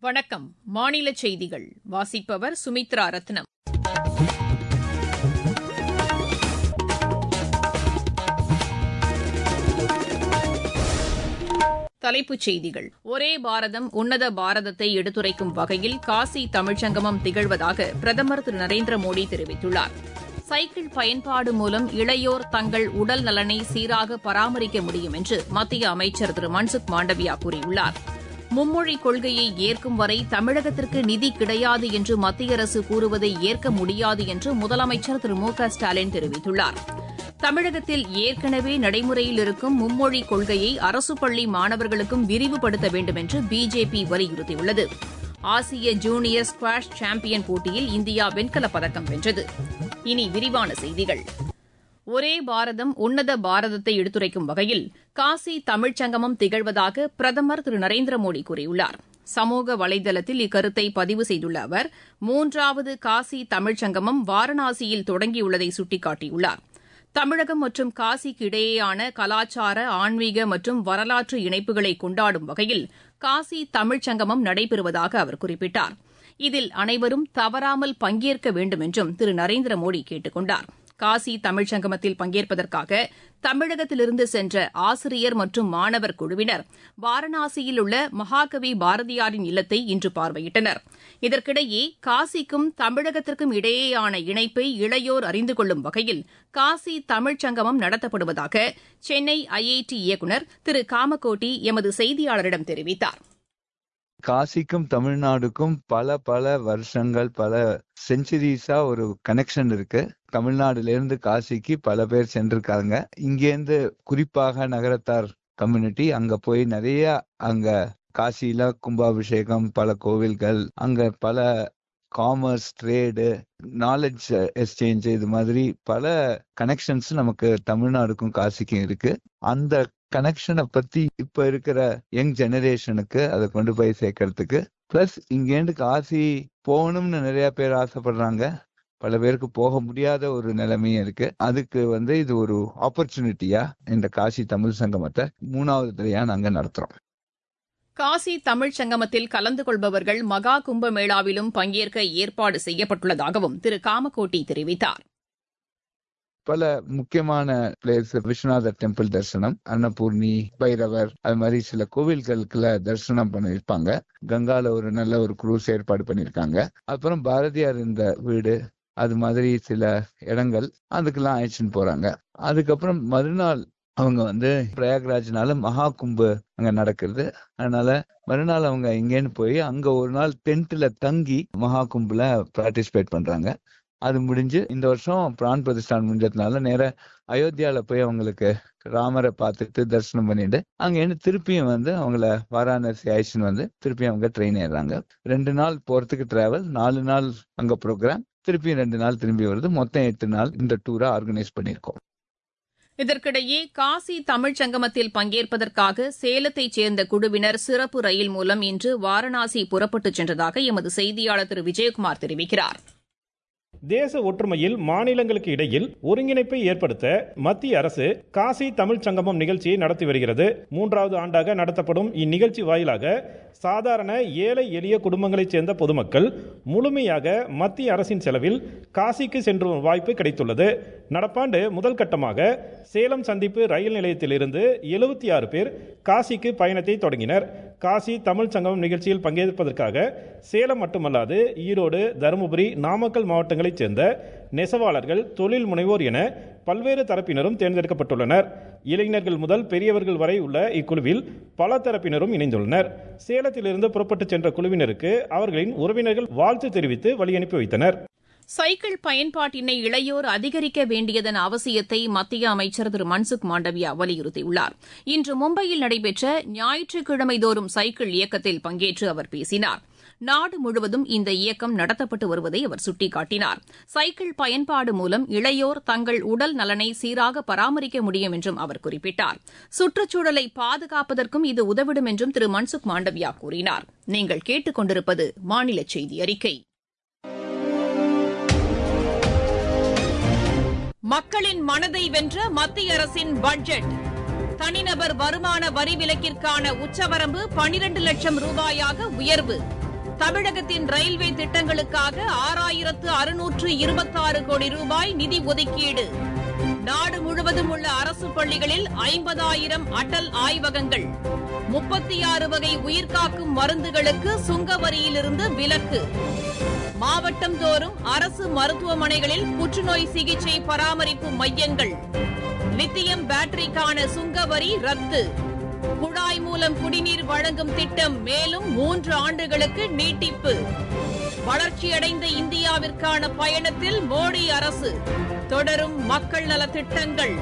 வணக்கம் மாநில செய்திகள் வாசிப்பவர் சுமித்ரா ரத்னம் தலைப்புச் செய்திகள் ஒரே பாரதம் உன்னத பாரதத்தை எடுத்துரைக்கும் வகையில் காசி தமிழ்ச்சங்கமம் திகழ்வதாக பிரதமர் திரு நரேந்திர மோடி தெரிவித்துள்ளார் சைக்கிள் பயன்பாடு மூலம் இளையோர் தங்கள் உடல் நலனை சீராக பராமரிக்க முடியும் என்று மத்திய அமைச்சர் திரு மன்சுக் மாண்டவியா கூறியுள்ளார் மும்மொழி கொள்கையை ஏற்கும் வரை தமிழகத்திற்கு நிதி கிடையாது என்று மத்திய அரசு கூறுவதை ஏற்க முடியாது என்று முதலமைச்சர் திரு மு க ஸ்டாலின் தெரிவித்துள்ளார் தமிழகத்தில் ஏற்கனவே நடைமுறையில் இருக்கும் மும்மொழி கொள்கையை அரசு பள்ளி மாணவர்களுக்கும் விரிவுபடுத்த வேண்டும் என்று பிஜேபி வலியுறுத்தியுள்ளது ஆசிய ஜூனியர் ஸ்குவாஷ் சாம்பியன் போட்டியில் இந்தியா வெண்கலப் பதக்கம் வென்றது இனி விரிவான செய்திகள் ஒரே பாரதம் உன்னத பாரதத்தை எடுத்துரைக்கும் வகையில் காசி தமிழ்ச்சங்கமம் திகழ்வதாக பிரதமர் திரு நரேந்திர மோடி கூறியுள்ளார் சமூக வலைதளத்தில் இக்கருத்தை பதிவு செய்துள்ள அவர் மூன்றாவது காசி தமிழ்ச்சங்கமம் வாரணாசியில் தொடங்கியுள்ளதை சுட்டிக்காட்டியுள்ளார் தமிழகம் மற்றும் காசிக்கு இடையேயான கலாச்சார ஆன்மீக மற்றும் வரலாற்று இணைப்புகளை கொண்டாடும் வகையில் காசி தமிழ்ச்சங்கமம் நடைபெறுவதாக அவர் குறிப்பிட்டார் இதில் அனைவரும் தவறாமல் பங்கேற்க வேண்டும் என்றும் திரு நரேந்திர மோடி கேட்டுக் கொண்டார் காசி தமிழ்ச்சங்கமத்தில் பங்கேற்பதற்காக தமிழகத்திலிருந்து சென்ற ஆசிரியர் மற்றும் மாணவர் குழுவினர் வாரணாசியில் உள்ள மகாகவி பாரதியாரின் இல்லத்தை இன்று பார்வையிட்டனர் இதற்கிடையே காசிக்கும் தமிழகத்திற்கும் இடையேயான இணைப்பை இளையோர் அறிந்து கொள்ளும் வகையில் காசி தமிழ்ச்சங்கமம் நடத்தப்படுவதாக சென்னை ஐஐடி இயக்குநர் திரு காமகோட்டி எமது செய்தியாளரிடம் தெரிவித்தார் காசிக்கும் தமிழ்நாடுக்கும் பல பல வருஷங்கள் பல செஞ்சுரிஸா ஒரு கனெக்ஷன் இருக்கு தமிழ்நாடுல இருந்து காசிக்கு பல பேர் சென்றிருக்காங்க இங்கேருந்து குறிப்பாக நகரத்தார் கம்யூனிட்டி அங்க போய் நிறைய அங்க காசியில கும்பாபிஷேகம் பல கோவில்கள் அங்க பல காமர்ஸ் ட்ரேடு நாலேஜ் எக்ஸ்சேஞ்ச் இது மாதிரி பல கனெக்ஷன்ஸ் நமக்கு தமிழ்நாடுக்கும் காசிக்கும் இருக்கு அந்த கனெக்ஷனை பத்தி இப்ப இருக்கிற யங் ஜெனரேஷனுக்கு அதை கொண்டு போய் சேர்க்கறதுக்கு பிளஸ் இங்கேருந்து காசி போகணும்னு நிறைய பேர் ஆசைப்படுறாங்க பல பேருக்கு போக முடியாத ஒரு நிலைமையும் இருக்கு அதுக்கு வந்து இது ஒரு ஆப்பர்ச்சுனிட்டியா இந்த காசி தமிழ் சங்கமத்தை மூணாவது தடையா நாங்க நடத்துறோம் காசி தமிழ்ச் சங்கமத்தில் கலந்து கொள்பவர்கள் மகா கும்பமேளாவிலும் பங்கேற்க ஏற்பாடு செய்யப்பட்டுள்ளதாகவும் திரு காமகோட்டி தெரிவித்தார் பல முக்கியமான பிளேஸ் விஸ்வநாதர் டெம்பிள் தரிசனம் அன்னபூர்ணி பைரவர் அது மாதிரி சில கோவில்களுக்குள்ள தரிசனம் பண்ணிருப்பாங்க கங்கால ஒரு நல்ல ஒரு குரூஸ் ஏற்பாடு பண்ணிருக்காங்க அப்புறம் பாரதியார் இந்த வீடு அது மாதிரி சில இடங்கள் அதுக்கெல்லாம் அழைச்சின்னு போறாங்க அதுக்கப்புறம் மறுநாள் அவங்க வந்து பிரயாக்ராஜ்னால மகா கும்பு அங்க நடக்கிறது அதனால மறுநாள் அவங்க இங்கேன்னு போய் அங்க ஒரு நாள் டென்ட்ல தங்கி மகா கும்புல பார்ட்டிசிபேட் பண்றாங்க அது முடிஞ்சு இந்த வருஷம் பிரான் பிரதிஷ்டான் முடிஞ்சதுனால நேர அயோத்தியால போய் அவங்களுக்கு ராமரை பார்த்துட்டு தரிசனம் பண்ணிட்டு அங்க இருந்து திருப்பியும் வந்து அவங்கள வாராணசி ஆயிடுச்சுன்னு வந்து திருப்பியும் அவங்க ட்ரெயின் ஏறுறாங்க ரெண்டு நாள் போறதுக்கு டிராவல் நாலு நாள் அங்க ப்ரோக்ராம் திருப்பியும் ரெண்டு நாள் திரும்பி வருது மொத்தம் எட்டு நாள் இந்த டூரை ஆர்கனைஸ் பண்ணியிருக்கோம் இதற்கிடையே காசி தமிழ்ச் சங்கமத்தில் பங்கேற்பதற்காக சேலத்தைச் சேர்ந்த குழுவினர் சிறப்பு ரயில் மூலம் இன்று வாரணாசி புறப்பட்டுச் சென்றதாக எமது செய்தியாளர் திரு விஜயகுமார் தெரிவிக்கிறார் தேச ஒற்றுமையில் மாநிலங்களுக்கு இடையில் ஒருங்கிணைப்பை ஏற்படுத்த மத்திய அரசு காசி தமிழ் சங்கமம் நிகழ்ச்சியை நடத்தி வருகிறது மூன்றாவது ஆண்டாக நடத்தப்படும் இந்நிகழ்ச்சி வாயிலாக சாதாரண ஏழை எளிய குடும்பங்களைச் சேர்ந்த பொதுமக்கள் முழுமையாக மத்திய அரசின் செலவில் காசிக்கு சென்று வாய்ப்பு கிடைத்துள்ளது நடப்பாண்டு முதல் கட்டமாக சேலம் சந்திப்பு ரயில் நிலையத்திலிருந்து எழுபத்தி ஆறு பேர் காசிக்கு பயணத்தை தொடங்கினர் காசி தமிழ் சங்கமம் நிகழ்ச்சியில் பங்கேற்பதற்காக சேலம் மட்டுமல்லாது ஈரோடு தருமபுரி நாமக்கல் மாவட்டங்களைச் சேர்ந்த நெசவாளர்கள் தொழில் முனைவோர் என பல்வேறு தரப்பினரும் தேர்ந்தெடுக்கப்பட்டுள்ளனர் இளைஞர்கள் முதல் பெரியவர்கள் வரை உள்ள இக்குழுவில் பல தரப்பினரும் இணைந்துள்ளனர் சேலத்திலிருந்து புறப்பட்டுச் சென்ற குழுவினருக்கு அவர்களின் உறவினர்கள் வாழ்த்து தெரிவித்து வழி அனுப்பி வைத்தனர் சைக்கிள் பயன்பாட்டினை இளையோர் அதிகரிக்க வேண்டியதன் அவசியத்தை மத்திய அமைச்சர் திரு மன்சுக் மாண்டவியா வலியுறுத்தியுள்ளார் இன்று மும்பையில் நடைபெற்ற ஞாயிற்றுக்கிழமை தோறும் சைக்கிள் இயக்கத்தில் பங்கேற்று அவர் பேசினார் நாடு முழுவதும் இந்த இயக்கம் நடத்தப்பட்டு வருவதை அவர் சுட்டிக்காட்டினார் சைக்கிள் பயன்பாடு மூலம் இளையோர் தங்கள் உடல் நலனை சீராக பராமரிக்க முடியும் என்றும் அவர் குறிப்பிட்டார் சுற்றுச்சூழலை பாதுகாப்பதற்கும் இது உதவிடும் என்றும் திரு மன்சுக் மாண்டவியா கூறினார் நீங்கள் கேட்டுக் கொண்டிருப்பது மாநில செய்தி அறிக்கை மக்களின் மனதை வென்ற மத்திய அரசின் பட்ஜெட் தனிநபர் வருமான வரி விலக்கிற்கான உச்சவரம்பு பனிரண்டு லட்சம் ரூபாயாக உயர்வு தமிழகத்தின் ரயில்வே திட்டங்களுக்காக ஆறாயிரத்து அறுநூற்று இருபத்தாறு கோடி ரூபாய் நிதி ஒதுக்கீடு நாடு முழுவதும் உள்ள அரசு பள்ளிகளில் ஐம்பதாயிரம் அடல் ஆய்வகங்கள் முப்பத்தி ஆறு வகை உயிர்காக்கும் மருந்துகளுக்கு சுங்க வரியிலிருந்து விலக்கு மாவட்டம் தோறும் அரசு மருத்துவமனைகளில் புற்றுநோய் சிகிச்சை பராமரிப்பு மையங்கள் லித்தியம் பேட்டரிக்கான சுங்க வரி ரத்து குழாய் மூலம் குடிநீர் வழங்கும் திட்டம் மேலும் மூன்று ஆண்டுகளுக்கு நீட்டிப்பு வளர்ச்சியடைந்த இந்தியாவிற்கான பயணத்தில் மோடி அரசு தொடரும் மக்கள் நலத் திட்டங்கள்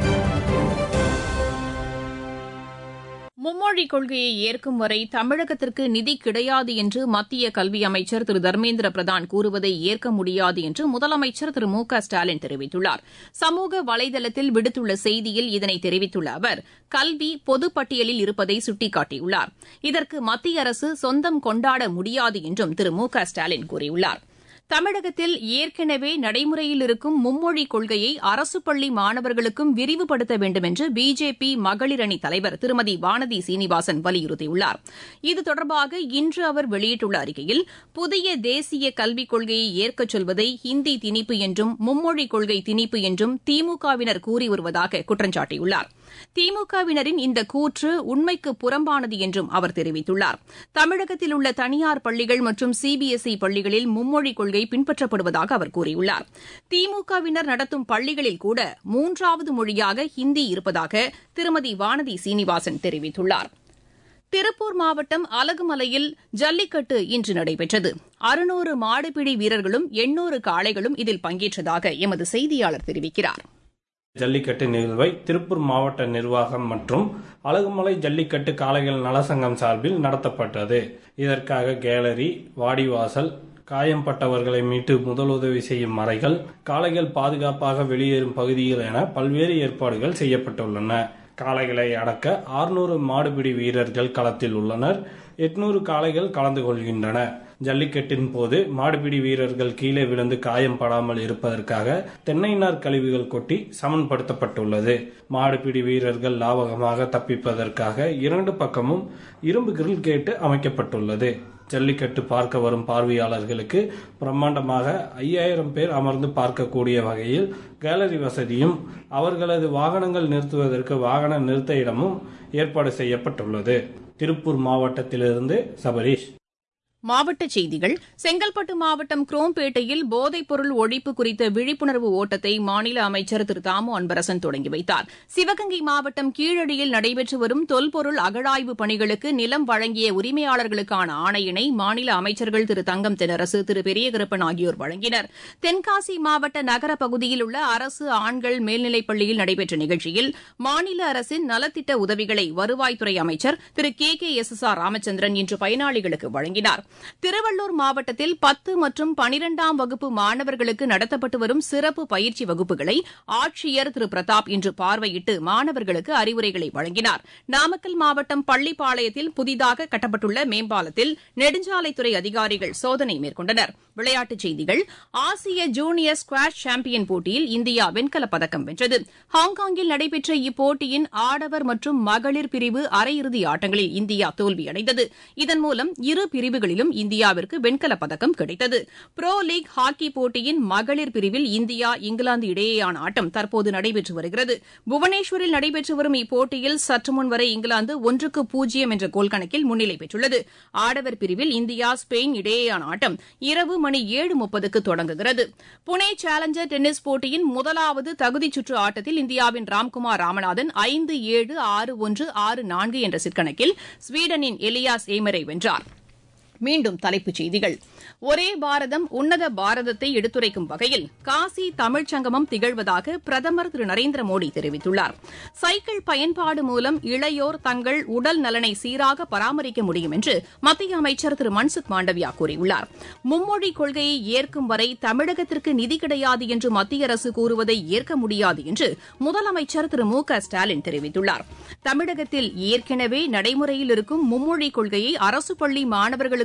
மும்மொழிக் கொள்கையை ஏற்கும் வரை தமிழகத்திற்கு நிதி கிடையாது என்று மத்திய கல்வி அமைச்சர் திரு தர்மேந்திர பிரதான் கூறுவதை ஏற்க முடியாது என்று முதலமைச்சர் திரு மு க ஸ்டாலின் தெரிவித்துள்ளார் சமூக வலைதளத்தில் விடுத்துள்ள செய்தியில் இதனை தெரிவித்துள்ள அவர் கல்வி பொதுப்பட்டியலில் இருப்பதை சுட்டிக்காட்டியுள்ளார் இதற்கு மத்திய அரசு சொந்தம் கொண்டாட முடியாது என்றும் திரு மு க ஸ்டாலின் கூறியுள்ளார் தமிழகத்தில் ஏற்கனவே நடைமுறையில் இருக்கும் மும்மொழிக் கொள்கையை அரசு பள்ளி மாணவர்களுக்கும் விரிவுபடுத்த வேண்டும் என்று பிஜேபி மகளிர் அணி தலைவர் திருமதி வானதி சீனிவாசன் வலியுறுத்தியுள்ளார் இது தொடர்பாக இன்று அவர் வெளியிட்டுள்ள அறிக்கையில் புதிய தேசிய கல்விக் கொள்கையை ஏற்கச் சொல்வதை ஹிந்தி திணிப்பு என்றும் மும்மொழிக் கொள்கை திணிப்பு என்றும் திமுகவினர் கூறி வருவதாக குற்றம் சாட்டியுள்ளார் திமுகவினரின் இந்த கூற்று உண்மைக்கு புறம்பானது என்றும் அவர் தெரிவித்துள்ளார் தமிழகத்தில் உள்ள தனியார் பள்ளிகள் மற்றும் சிபிஎஸ்இ பள்ளிகளில் மும்மொழிக் கொள்கை பின்பற்றப்படுவதாக அவர் கூறியுள்ளார் திமுகவினர் நடத்தும் பள்ளிகளில் கூட மூன்றாவது மொழியாக ஹிந்தி இருப்பதாக திருமதி வானதி சீனிவாசன் தெரிவித்துள்ளார் திருப்பூர் மாவட்டம் அலகுமலையில் ஜல்லிக்கட்டு இன்று நடைபெற்றது அறுநூறு மாடுபிடி வீரர்களும் எண்ணூறு காளைகளும் இதில் பங்கேற்றதாக எமது செய்தியாளர் தெரிவிக்கிறார் ஜல்லிக்கட்டு நிகழ்வை திருப்பூர் மாவட்ட நிர்வாகம் மற்றும் அழகுமலை ஜல்லிக்கட்டு காளைகள் நலசங்கம் சார்பில் நடத்தப்பட்டது இதற்காக கேலரி வாடிவாசல் காயம்பட்டவர்களை மீட்டு முதலுதவி செய்யும் மறைகள் காளைகள் பாதுகாப்பாக வெளியேறும் பகுதிகள் என பல்வேறு ஏற்பாடுகள் செய்யப்பட்டுள்ளன காளைகளை அடக்க ஆறுநூறு மாடுபிடி வீரர்கள் களத்தில் உள்ளனர் எட்நூறு காளைகள் கலந்து கொள்கின்றன ஜல்லிக்கட்டின் போது மாடுபிடி வீரர்கள் கீழே விழுந்து காயம் படாமல் இருப்பதற்காக தென்னை நார் கழிவுகள் கொட்டி சமன்படுத்தப்பட்டுள்ளது மாடுபிடி வீரர்கள் லாபகமாக தப்பிப்பதற்காக இரண்டு பக்கமும் இரும்பு கிரில் கேட்டு அமைக்கப்பட்டுள்ளது ஜல்லிக்கட்டு பார்க்க வரும் பார்வையாளர்களுக்கு பிரம்மாண்டமாக ஐயாயிரம் பேர் அமர்ந்து பார்க்கக்கூடிய வகையில் கேலரி வசதியும் அவர்களது வாகனங்கள் நிறுத்துவதற்கு வாகன நிறுத்த இடமும் ஏற்பாடு செய்யப்பட்டுள்ளது திருப்பூர் மாவட்டத்திலிருந்து சபரீஷ் மாவட்டச் செய்திகள் செங்கல்பட்டு மாவட்டம் குரோம்பேட்டையில் போதைப்பொருள் ஒழிப்பு குறித்த விழிப்புணர்வு ஓட்டத்தை மாநில அமைச்சர் திரு தாமு அன்பரசன் தொடங்கி வைத்தார் சிவகங்கை மாவட்டம் கீழடியில் நடைபெற்று வரும் தொல்பொருள் அகழாய்வு பணிகளுக்கு நிலம் வழங்கிய உரிமையாளர்களுக்கான ஆணையினை மாநில அமைச்சர்கள் திரு தங்கம் தென்னரசு திரு பெரியகருப்பன் ஆகியோர் வழங்கினர் தென்காசி மாவட்ட நகர பகுதியில் உள்ள அரசு ஆண்கள் மேல்நிலைப் பள்ளியில் நடைபெற்ற நிகழ்ச்சியில் மாநில அரசின் நலத்திட்ட உதவிகளை வருவாய்த்துறை அமைச்சர் திரு K K S S R Ramachandran இன்று பயனாளிகளுக்கு வழங்கினார் திருவள்ளூர் மாவட்டத்தில் பத்து மற்றும் பனிரெண்டாம் வகுப்பு மாணவர்களுக்கு நடத்தப்பட்டு வரும் சிறப்பு பயிற்சி வகுப்புகளை ஆட்சியர் திரு பிரதாப் இன்று பார்வையிட்டு மாணவர்களுக்கு அறிவுரைகளை வழங்கினார் நாமக்கல் மாவட்டம் பள்ளிப்பாளையத்தில் புதிதாக கட்டப்பட்டுள்ள மேம்பாலத்தில் நெடுஞ்சாலைத்துறை அதிகாரிகள் சோதனை மேற்கொண்டனர் விளையாட்டுச் செய்திகள் ஆசிய ஜூனியர் ஸ்குவாஷ் சாம்பியன் போட்டியில் இந்தியா வெண்கலப் பதக்கம் வென்றது ஹாங்காங்கில் நடைபெற்ற இப்போட்டியின் ஆடவர் மற்றும் மகளிர் பிரிவு அரையிறுதி ஆட்டங்களில் இந்தியா தோல்வியடைந்தது இதன் மூலம் இரு பிரிவுகளிலும் இந்தியாவிற்கு வெண்கலப் பதக்கம் கிடைத்தது புரோ லீக் ஹாக்கி போட்டியின் மகளிர் பிரிவில் இந்தியா இங்கிலாந்து இடையேயான ஆட்டம் தற்போது நடைபெற்று வருகிறது புவனேஸ்வரில் நடைபெற்று வரும் இப்போட்டியில் சற்று முன் வரை இங்கிலாந்து ஒன்றுக்கு பூஜ்ஜியம் என்ற கோல் கணக்கில் முன்னிலை பெற்றுள்ளது ஆடவர் பிரிவில் இந்தியா ஸ்பெயின் இடையேயான ஆட்டம் இரவு மணி ஏழு முப்பதுக்கு தொடங்குகிறது புனே சேலஞ்சர் டென்னிஸ் போட்டியின் முதலாவது தகுதிச் சுற்று ஆட்டத்தில் இந்தியாவின் ராம்குமார் ராமநாதன் ஐந்து ஏழு ஆறு ஒன்று ஆறு நான்கு என்ற சிற்கணக்கில் ஸ்வீடனின் எலியாஸ் ஏமரை வென்றார் மீண்டும் தலைப்புச் செய்திகள் ஒரே பாரதம் உன்னத பாரதத்தை எடுத்துரைக்கும் வகையில் காசி தமிழ்ச் சங்கமம் திகழ்வதாக பிரதமர் திரு நரேந்திர மோடி தெரிவித்துள்ளார் சைக்கிள் பயன்பாடு மூலம் இளையோர் தங்கள் உடல் நலனை சீராக பராமரிக்க முடியும் என்று மத்திய அமைச்சர் திரு மன்சுக் மாண்டவியா கூறியுள்ளார் மும்மொழிக் கொள்கையை ஏற்கும் வரை தமிழகத்திற்கு நிதி கிடையாது என்று மத்திய அரசு கூறுவதை ஏற்க முடியாது என்று முதலமைச்சர் திரு மு க ஸ்டாலின் தெரிவித்துள்ளார் தமிழகத்தில் ஏற்கனவே நடைமுறையில் இருக்கும் மும்மொழிக் கொள்கையை அரசு பள்ளி மாணவர்களுக்கு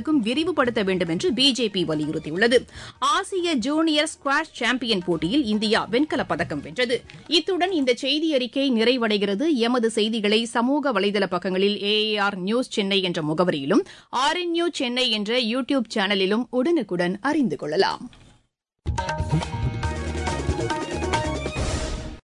நாடுகளுக்கும் விரிவுபடுத்த வேண்டும் என்று பிஜேபி வலியுறுத்தியுள்ளது ஆசிய ஜூனியர் ஸ்குவாஷ் சாம்பியன் போட்டியில் இந்தியா வெண்கலப் பதக்கம் வென்றது இத்துடன் இந்த செய்தி அறிக்கை நிறைவடைகிறது எமது செய்திகளை சமூக வலைதள பக்கங்களில் ஏஏஆர் நியூஸ் சென்னை என்ற முகவரியிலும் ஆர்என்யூ சென்னை என்ற யூ டியூப் சேனலிலும் உடனுக்குடன் அறிந்து கொள்ளலாம்